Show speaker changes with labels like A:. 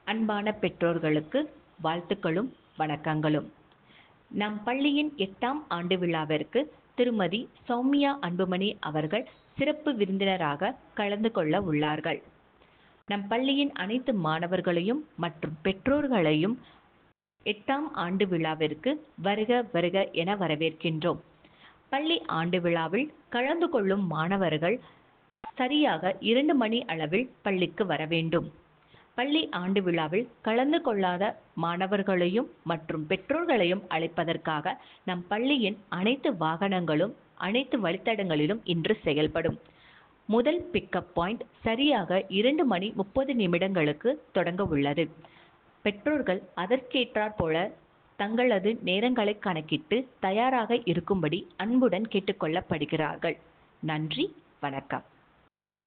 A: அன்பான பெற்றோர்களுக்கு வாழ்த்துக்களும் வணக்கங்களும் நம் பள்ளியின் எட்டாம் ஆண்டு விழாவிற்கு திருமதி சௌமியா அன்புமணி அவர்கள் சிறப்பு விருந்தினராக கலந்து கொள்ள உள்ளார்கள் நம் பள்ளியின் அனைத்து மாணவர்களையும் மற்றும் பெற்றோர்களையும் எட்டாம் ஆண்டு விழாவிற்கு வருக வருக என வரவேற்கின்றோம் பள்ளி ஆண்டு விழாவில் கலந்து கொள்ளும் மாணவர்கள் சரியாக இரண்டு மணி அளவில் பள்ளிக்கு வர வேண்டும் பள்ளி ஆண்டு விழாவில் கலந்து கொள்ளாத மாணவர்களையும் மற்றும் பெற்றோர்களையும் அழைப்பதற்காக நம் பள்ளியின் அனைத்து வாகனங்களும் அனைத்து வழித்தடங்களிலும் இன்று செயல்படும் முதல் பிக்கப் பாயிண்ட் சரியாக இரண்டு மணி முப்பது நிமிடங்களுக்கு தொடங்க உள்ளது பெற்றோர்கள் அதற்கேற்றாற் போல தங்களது நேரங்களை கணக்கிட்டு தயாராக இருக்கும்படி அன்புடன் கேட்டுக்கொள்ளப்படுகிறார்கள் நன்றி வணக்கம்